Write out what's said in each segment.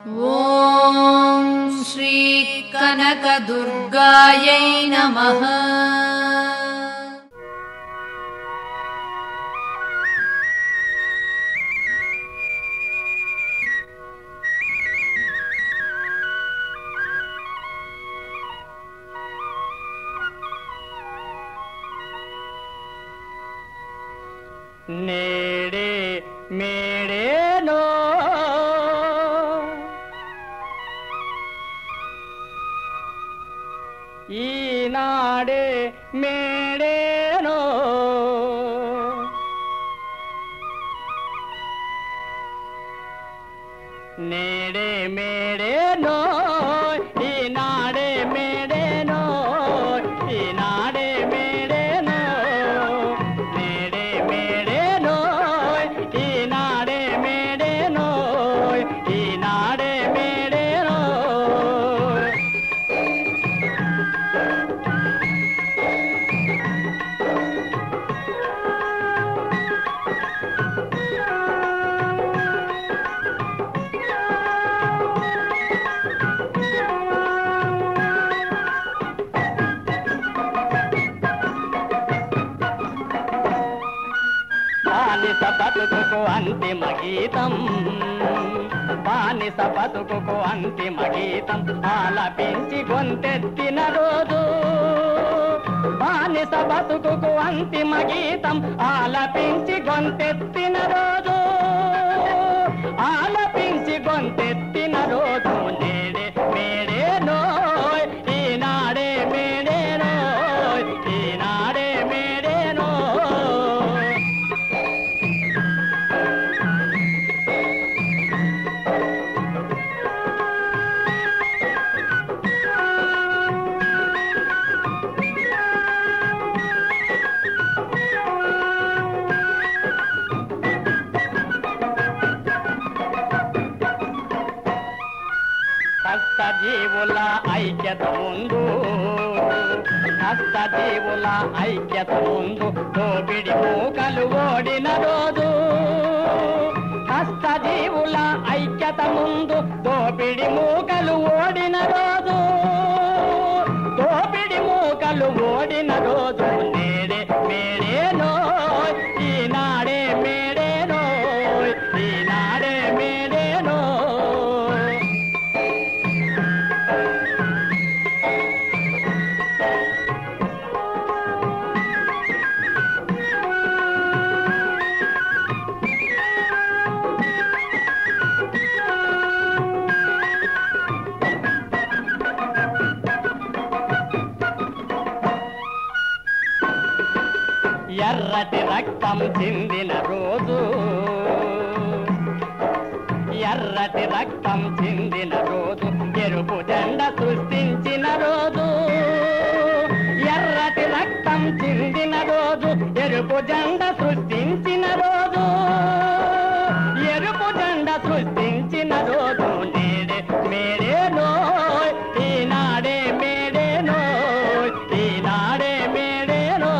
ॐ श्रीकनकदुर्गायै नमः నేడే మేడేనో ఈనాడే మేడేనో నేడే మేడేనో ఈనాడే మేడేనో ఈనాడే మేడేనో నేడే మేడేనో ఈనాడే మేడేనో ఈనాడే మేడేనో బానిస బతుకుకు అంతిమ గీతం బానిస బతుకుకు అంతిమ గీతం ఆలపించి గొంతెత్తిన రోజు బానిస బతుకుకు అంతిమ గీతం ఆలపించి గొంతెత్తిన రోజు ఆలపించి గొంతెత్తిన రోజు నేడే మేడేనో ఈనాడే మేడేనో ఈనాడే మేడేనో కష్టజీవుల ఐక్యత ముందు కష్టజీవుల ఐక్యత ముందు దోపిడి మూకలు ఓడిన రోజు కష్టజీవుల ఐక్యత ముందు దోపిడి మూకలు ఓడిన రోజు దోపిడి మూకలు ఓడిన రోజు నేడే మేడేనో ఈనాడే మేడేనో ఈనాడే మేడేనో ఎర్రటి రక్తం చిందిన రోజు ఎర్రటి రక్తం చిందిన రోజు ఎరుపు జెండ సృష్టించిన రోజు ఎర్రటి రక్తం చిందిన రోజు ఎరుపు జెండ సృష్టించిన రోజు ఎరుపు జెండ సృష్టించిన రోజు నేడే మేడేనో ఈనాడే మేడేనో ఈనాడే మేడేనో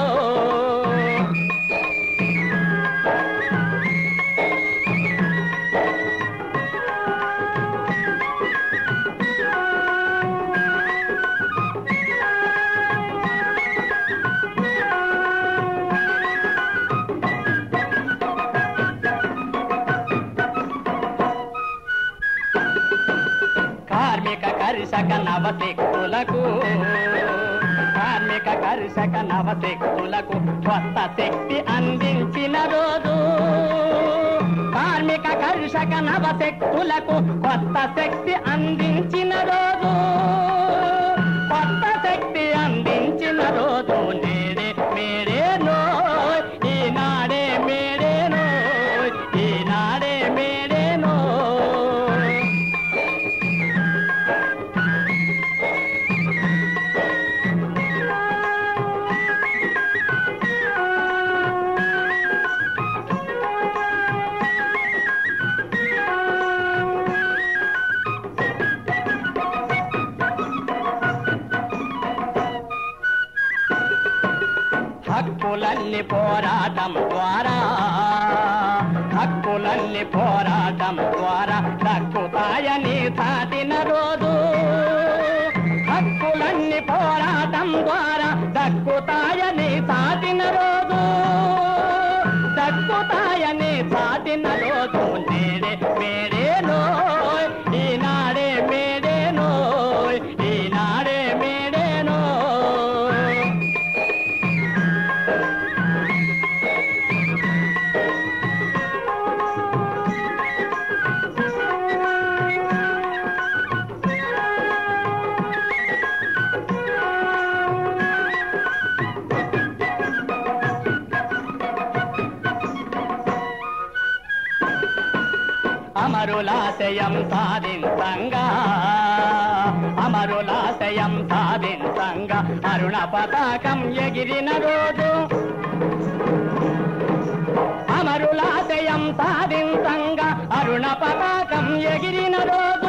కార్మిక కర్షక నవశక్తులకు కార్మిక కర్షక నవశక్తులకు కొత్త శక్తి అందించిన రోజు కార్మిక కర్షక నవశక్తులకు కొత్త శక్తి అందించిన రోజు కొత్త శక్తి అందించిన రోజు నేడే మేడేనో ఈనాడే మేడేనో ఈనాడే మేడేనో హక్కులన్నీ పోరాటం ద్వారా హక్కులన్నీ పోరాటం ద్వారా దక్కుతాయని చాటిన రోజు హక్కులన్నీ పోరాటం ద్వారా దక్కుతాయని చాటిన రోజు దక్కుతాయని చాటిన రోజు నేడే మేడేనో ఈనాడే మేడేనో ఈనాడే మేడేనో అమరులాశయం సాధించంగా అమరులాశయం సాధించంగా అరుణ పతాకం ఎగిరిన రోజు అమరులాశయం సాధించంగా అరుణ పతాకం ఎగిరిన రోజు